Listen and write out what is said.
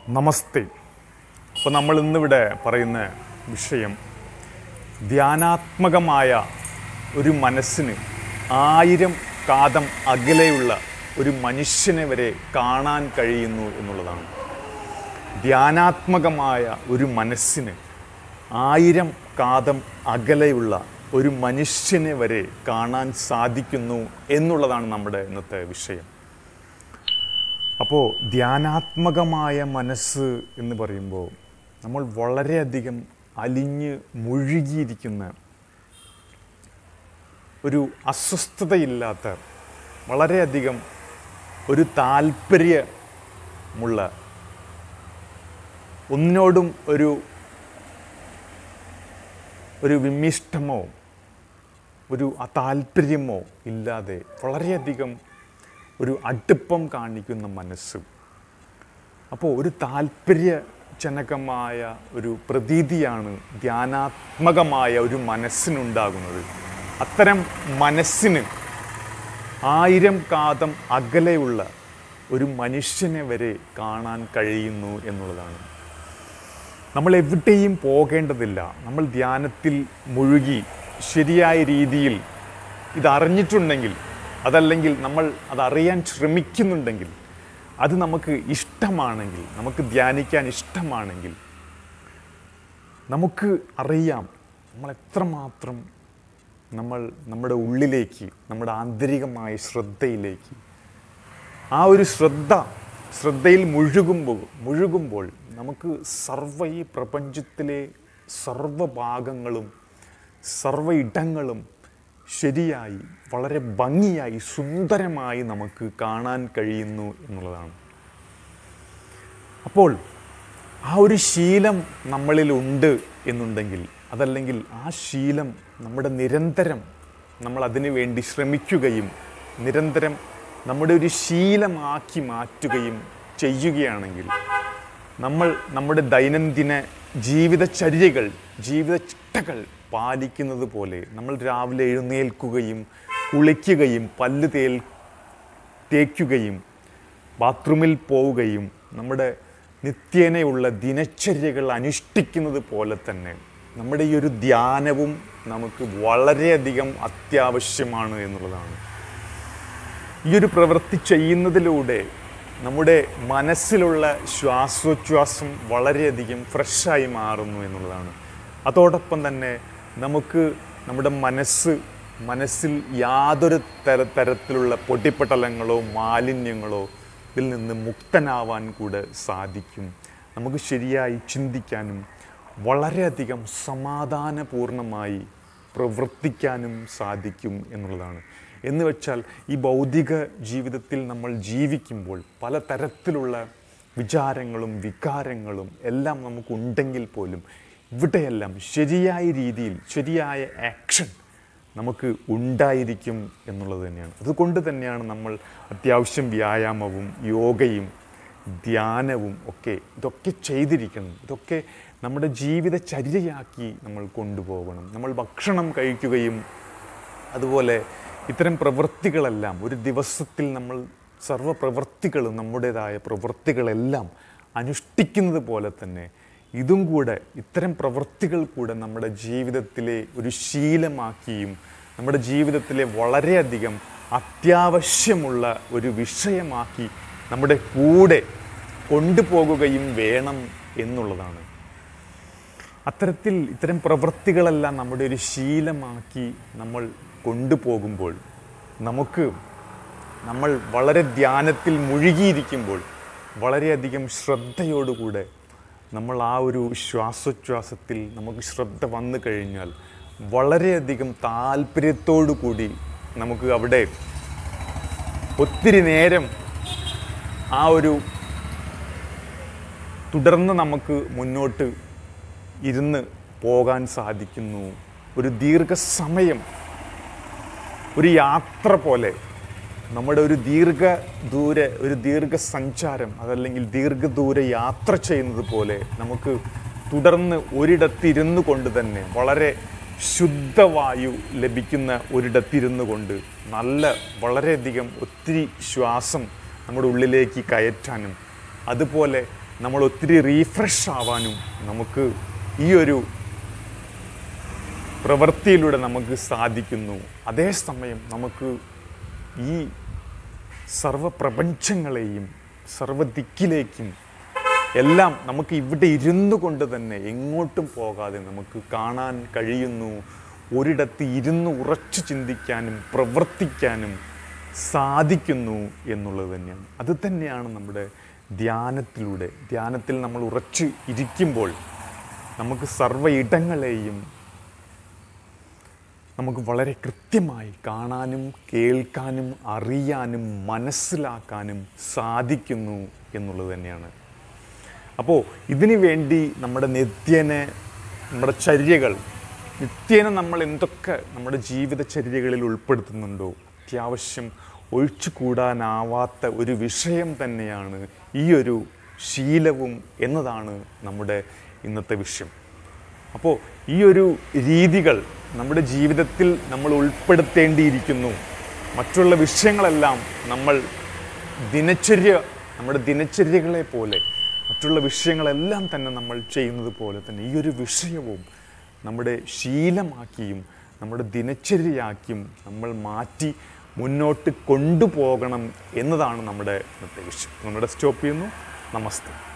നമസ്തേ അപ്പോൾ നമ്മൾ ഇന്നിവിടെ പറയുന്ന വിഷയം ധ്യാനാത്മകമായ ഒരു മനസ്സിന് ആയിരം കാതം അകലെയുള്ള ഒരു മനുഷ്യനെ വരെ കാണാൻ കഴിയുന്നു എന്നുള്ളതാണ് ധ്യാനാത്മകമായ ഒരു മനസ്സിന് ആയിരം കാതം അകലെയുള്ള ഒരു മനുഷ്യനെ വരെ കാണാൻ സാധിക്കുന്നു എന്നുള്ളതാണ് നമ്മുടെ ഇന്നത്തെ വിഷയം അപ്പോൾ ധ്യാനാത്മകമായ മനസ്സ് എന്ന് പറയുമ്പോൾ നമ്മൾ വളരെയധികം അലിഞ്ഞ് മുഴുകിയിരിക്കുന്ന ഒരു അസ്വസ്ഥതയില്ലാത്ത വളരെയധികം ഒരു താല്പര്യമുള്ള ഒന്നിനോടും ഒരു ഒരു വിമിഷ്ടമോ ഒരു അതാല്പര്യമോ ഇല്ലാതെ വളരെയധികം ഒരു അടുപ്പം കാണിക്കുന്ന മനസ്സ് അപ്പോൾ ഒരു താല്പര്യജനകമായ ഒരു പ്രതീതിയാണ് ധ്യാനാത്മകമായ ഒരു മനസ്സിനുണ്ടാകുന്നത് അത്തരം മനസ്സിന് ആയിരം കാതം അകലെയുള്ള ഒരു മനുഷ്യനെ വരെ കാണാൻ കഴിയുന്നു എന്നുള്ളതാണ് നമ്മൾ എവിടെയും പോകേണ്ടതില്ല നമ്മൾ ധ്യാനത്തിൽ മുഴുകി ശരിയായ രീതിയിൽ ഇതറിഞ്ഞിട്ടുണ്ടെങ്കിൽ അതല്ലെങ്കിൽ നമ്മൾ അതറിയാൻ ശ്രമിക്കുന്നുണ്ടെങ്കിൽ അത് നമുക്ക് ഇഷ്ടമാണെങ്കിൽ നമുക്ക് ധ്യാനിക്കാൻ ഇഷ്ടമാണെങ്കിൽ നമുക്ക് അറിയാം നമ്മൾ എത്രമാത്രം നമ്മൾ നമ്മുടെ ഉള്ളിലേക്ക് നമ്മുടെ ആന്തരികമായ ശ്രദ്ധയിലേക്ക് ആ ഒരു ശ്രദ്ധ ശ്രദ്ധയിൽ മുഴുകുമ്പോൾ മുഴുകുമ്പോൾ നമുക്ക് സർവ ഈ പ്രപഞ്ചത്തിലെ സർവഭാഗങ്ങളും സർവ ഇടങ്ങളും ശരിയായി വളരെ ഭംഗിയായി സുന്ദരമായി നമുക്ക് കാണാൻ കഴിയുന്നു എന്നുള്ളതാണ് അപ്പോൾ ആ ഒരു ശീലം നമ്മളിലുണ്ട് എന്നുണ്ടെങ്കിൽ അതല്ലെങ്കിൽ ആ ശീലം നമ്മുടെ നിരന്തരം നമ്മൾ അതിനു വേണ്ടി ശ്രമിക്കുകയും നിരന്തരം നമ്മുടെ ഒരു ശീലമാക്കി മാറ്റുകയും ചെയ്യുകയാണെങ്കിൽ നമ്മൾ നമ്മുടെ ദൈനംദിന ജീവിതചര്യകൾ ജീവിത ചിട്ടകൾ പാലിക്കുന്നത് പോലെ നമ്മൾ രാവിലെ എഴുന്നേൽക്കുകയും കുളിക്കുകയും പല്ല് തേൽ തേക്കുകയും ബാത്റൂമിൽ പോവുകയും നമ്മുടെ നിത്യേനയുള്ള ദിനചര്യകൾ അനുഷ്ഠിക്കുന്നത് പോലെ തന്നെ നമ്മുടെ ഈ ഒരു ധ്യാനവും നമുക്ക് വളരെയധികം അത്യാവശ്യമാണ് എന്നുള്ളതാണ് ഈ ഒരു പ്രവൃത്തി ചെയ്യുന്നതിലൂടെ നമ്മുടെ മനസ്സിലുള്ള ശ്വാസോച്ഛ്വാസം വളരെയധികം ഫ്രഷായി മാറുന്നു എന്നുള്ളതാണ് അതോടൊപ്പം തന്നെ നമുക്ക് നമ്മുടെ മനസ്സ് മനസ്സിൽ യാതൊരു തര തരത്തിലുള്ള പൊട്ടിപ്പട്ടലങ്ങളോ മാലിന്യങ്ങളോ ഇതിൽ നിന്ന് മുക്തനാവാൻ കൂടെ സാധിക്കും നമുക്ക് ശരിയായി ചിന്തിക്കാനും വളരെയധികം സമാധാനപൂർണമായി പ്രവർത്തിക്കാനും സാധിക്കും എന്നുള്ളതാണ് എന്ന് വെച്ചാൽ ഈ ഭൗതിക ജീവിതത്തിൽ നമ്മൾ ജീവിക്കുമ്പോൾ പല തരത്തിലുള്ള വിചാരങ്ങളും വികാരങ്ങളും എല്ലാം നമുക്കുണ്ടെങ്കിൽ പോലും ഇവിടെയെല്ലാം ശരിയായ രീതിയിൽ ശരിയായ ആക്ഷൻ നമുക്ക് ഉണ്ടായിരിക്കും എന്നുള്ളത് തന്നെയാണ് അതുകൊണ്ട് തന്നെയാണ് നമ്മൾ അത്യാവശ്യം വ്യായാമവും യോഗയും ധ്യാനവും ഒക്കെ ഇതൊക്കെ ചെയ്തിരിക്കണം ഇതൊക്കെ നമ്മുടെ ജീവിതചര്യയാക്കി നമ്മൾ കൊണ്ടുപോകണം നമ്മൾ ഭക്ഷണം കഴിക്കുകയും അതുപോലെ ഇത്തരം പ്രവൃത്തികളെല്ലാം ഒരു ദിവസത്തിൽ നമ്മൾ സർവ്വ പ്രവൃത്തികളും നമ്മുടേതായ പ്രവൃത്തികളെല്ലാം അനുഷ്ഠിക്കുന്നത് പോലെ തന്നെ ഇതും കൂടെ ഇത്തരം പ്രവൃത്തികൾ കൂടെ നമ്മുടെ ജീവിതത്തിലെ ഒരു ശീലമാക്കിയും നമ്മുടെ ജീവിതത്തിലെ വളരെയധികം അത്യാവശ്യമുള്ള ഒരു വിഷയമാക്കി നമ്മുടെ കൂടെ കൊണ്ടുപോകുകയും വേണം എന്നുള്ളതാണ് അത്തരത്തിൽ ഇത്തരം പ്രവൃത്തികളെല്ലാം നമ്മുടെ ഒരു ശീലമാക്കി നമ്മൾ കൊണ്ടുപോകുമ്പോൾ നമുക്ക് നമ്മൾ വളരെ ധ്യാനത്തിൽ മുഴുകിയിരിക്കുമ്പോൾ വളരെയധികം ശ്രദ്ധയോടുകൂടെ നമ്മൾ ആ ഒരു ശ്വാസോച്ഛ്വാസത്തിൽ നമുക്ക് ശ്രദ്ധ വന്നു കഴിഞ്ഞാൽ വളരെയധികം താല്പര്യത്തോടു കൂടി നമുക്ക് അവിടെ ഒത്തിരി നേരം ആ ഒരു തുടർന്ന് നമുക്ക് മുന്നോട്ട് ഇരുന്ന് പോകാൻ സാധിക്കുന്നു ഒരു ദീർഘസമയം ഒരു യാത്ര പോലെ നമ്മുടെ ഒരു ദീർഘ ദൂര ഒരു ദീർഘസഞ്ചാരം അതല്ലെങ്കിൽ ദീർഘദൂര യാത്ര ചെയ്യുന്നത് പോലെ നമുക്ക് തുടർന്ന് ഒരിടത്തിരുന്നു കൊണ്ട് തന്നെ വളരെ ശുദ്ധവായു ലഭിക്കുന്ന ഒരിടത്തിരുന്നു കൊണ്ട് നല്ല വളരെയധികം ഒത്തിരി ശ്വാസം നമ്മുടെ ഉള്ളിലേക്ക് കയറ്റാനും അതുപോലെ നമ്മൾ ഒത്തിരി റീഫ്രഷ് ആവാനും നമുക്ക് ഈ ഒരു പ്രവൃത്തിയിലൂടെ നമുക്ക് സാധിക്കുന്നു അതേസമയം നമുക്ക് ഈ സർവപ്രപഞ്ചങ്ങളെയും സർവദിക്കിലേക്കും എല്ലാം നമുക്ക് ഇവിടെ ഇരുന്നു കൊണ്ട് തന്നെ എങ്ങോട്ടും പോകാതെ നമുക്ക് കാണാൻ കഴിയുന്നു ഒരിടത്ത് ഇരുന്ന് ഉറച്ചു ചിന്തിക്കാനും പ്രവർത്തിക്കാനും സാധിക്കുന്നു എന്നുള്ളത് തന്നെയാണ് അത് തന്നെയാണ് നമ്മുടെ ധ്യാനത്തിലൂടെ ധ്യാനത്തിൽ നമ്മൾ ഉറച്ചു ഇരിക്കുമ്പോൾ നമുക്ക് സർവ്വ ഇടങ്ങളെയും നമുക്ക് വളരെ കൃത്യമായി കാണാനും കേൾക്കാനും അറിയാനും മനസ്സിലാക്കാനും സാധിക്കുന്നു എന്നുള്ളത് തന്നെയാണ് അപ്പോൾ ഇതിനു വേണ്ടി നമ്മുടെ നിത്യനെ നമ്മുടെ ചര്യകൾ നിത്യേന നമ്മൾ എന്തൊക്കെ നമ്മുടെ ജീവിതചര്യകളിൽ ഉൾപ്പെടുത്തുന്നുണ്ടോ അത്യാവശ്യം ഒഴിച്ചുകൂടാനാവാത്ത ഒരു വിഷയം തന്നെയാണ് ഈ ഒരു ശീലവും എന്നതാണ് നമ്മുടെ ഇന്നത്തെ വിഷയം അപ്പോൾ ഈ ഒരു രീതികൾ നമ്മുടെ ജീവിതത്തിൽ നമ്മൾ ഉൾപ്പെടുത്തേണ്ടിയിരിക്കുന്നു മറ്റുള്ള വിഷയങ്ങളെല്ലാം നമ്മൾ ദിനചര്യ നമ്മുടെ ദിനചര്യകളെ പോലെ മറ്റുള്ള വിഷയങ്ങളെല്ലാം തന്നെ നമ്മൾ ചെയ്യുന്നത് പോലെ തന്നെ ഈ ഒരു വിഷയവും നമ്മുടെ ശീലമാക്കിയും നമ്മുടെ ദിനചര്യയാക്കിയും നമ്മൾ മാറ്റി മുന്നോട്ട് കൊണ്ടുപോകണം എന്നതാണ് നമ്മുടെ ഇന്നത്തെ വിഷയം നമ്മുടെ സ്റ്റോപ്പ് ചെയ്യുന്നു നമസ്തേ